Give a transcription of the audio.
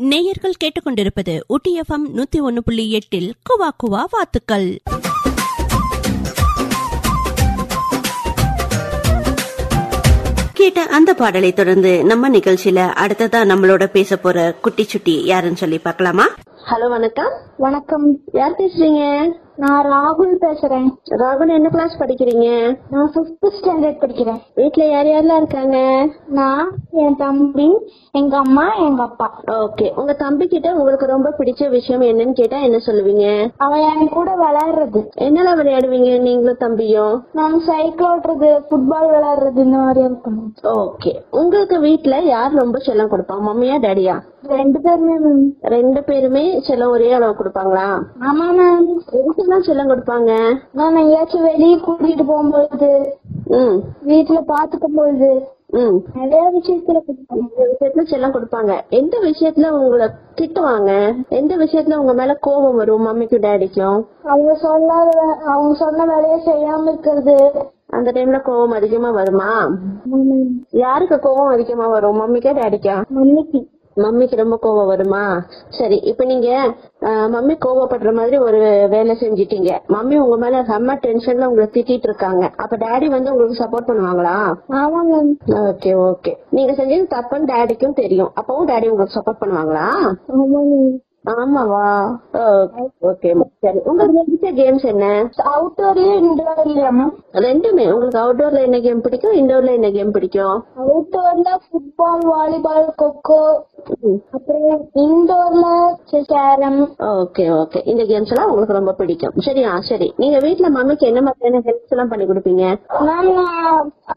நேயர்கள் கேட்டுக்கொண்டிருப்பது உட்டி எஃப்எம் நூத்தி ஒன்னு புள்ளி எட்டில் குவா குவா வாத்துக்கள் கேட்ட அந்த பாடலை தொடர்ந்து நம்ம நிகழ்ச்சியில அடுத்ததா நம்மளோட பேச போற குட்டி சுட்டி யாருன்னு சொல்லி பார்க்கலாமா ஹலோ வணக்கம் வணக்கம் யார் பேசுறீங்க நான் ராகுல் பேசுறேன் ராகுல் என்ன கிளாஸ் படிக்கிறீங்க நான் பிப்த் ஸ்டாண்டர்ட் படிக்கிறேன் வீட்ல யார் யாரெல்லாம் இருக்காங்க நான் என் தம்பி எங்க அம்மா எங்க அப்பா ஓகே உங்க தம்பி கிட்ட உங்களுக்கு ரொம்ப பிடிச்ச விஷயம் என்னன்னு கேட்டா என்ன சொல்லுவீங்க அவன் என் கூட விளையாடுறது என்னெல்லாம் விளையாடுவீங்க நீங்களும் தம்பியும் நான் சைக்கிள் ஓட்டுறது ஃபுட்பால் விளையாடுறது இந்த மாதிரி இருக்கும் ஓகே உங்களுக்கு வீட்ல யார் ரொம்ப செல்லம் கொடுப்பாங்க மம்மியா டேடியா ரெண்டு பேருமே மேம் ரெண்டு பேருமே செல்லம் ஒரே அளவு கொடுப்பாங்களா ஆமா மேம் எதுக்கெல்லாம் செல்லம் கொடுப்பாங்க நான் எங்கேயாச்சும் வெளியே கூட்டிட்டு போகும்போது ம் வீட்டுல பாத்துக்கும் பொழுது ம் நிறைய விஷயத்துல கொடுப்பாங்க. இந்த விஷயத்துல செல்லம் கொடுப்பாங்க எந்த விஷயத்துல உங்களை திட்டுவாங்க எந்த விஷயத்துல உங்க மேல கோபம் வரும் மம்மிக்கும் டேடிக்கும் அவங்க சொல்லாத வே- அவங்க சொன்ன வேலையை செய்யாம இருக்கிறது அந்த டைம்ல கோபம் அதிகமா வருமா யாருக்கு கோபம் அதிகமா வரும் மம்மிக்கா டேடிக்கா மம்மிக்கு மம்மிக்கு ரொம்ப கோபம் வருமா சரி இப்ப நீங்க அஹ், மம்மி கோவப்படுற மாதிரி ஒரு வேலை செஞ்சிட்டீங்க மம்மி உங்க மேல செம்ம டென்ஷன்ல உங்களை திட்டிட்டு இருக்காங்க அப்ப டாடி வந்து உங்களுக்கு சப்போர்ட் பண்ணுவாங்களா ஆமா மேம் ஓகே ஓகே நீங்க செஞ்சது தப்புன்னு டாடிக்கும் தெரியும் அப்பவும் டாடி உங்களுக்கு சப்போர்ட் பண்ணுவாங்களா ஆமா மேம் ஆமாவா ஓகே சரி உங்களுக்கு பிடிச்ச கேம்ஸ் என்ன அவுட்டோர்லயே இன்டோர்லயா மேம் ரெண்டுமே உங்களுக்கு அவுட்டோர்ல என்ன கேம் பிடிக்கும் இன்டோர்ல என்ன கேம் பிடிக்கும் அவுட்டோர்ல ஃபுட்பால் வாலிபால் கொக்கோ ம். அப்புறம் இன்டோர்ல கேரம் ஓகே ஓகே இந்த கேம்ஸ் எல்லாம் உங்களுக்கு ரொம்ப பிடிக்கும் சரியா சரி நீங்க வீட்ல மம்மிக்கு என்ன மாதிரியான ஹெல்ப்ஸ் எல்லாம் பண்ணி கொடுப்பீங்க மேம் நான்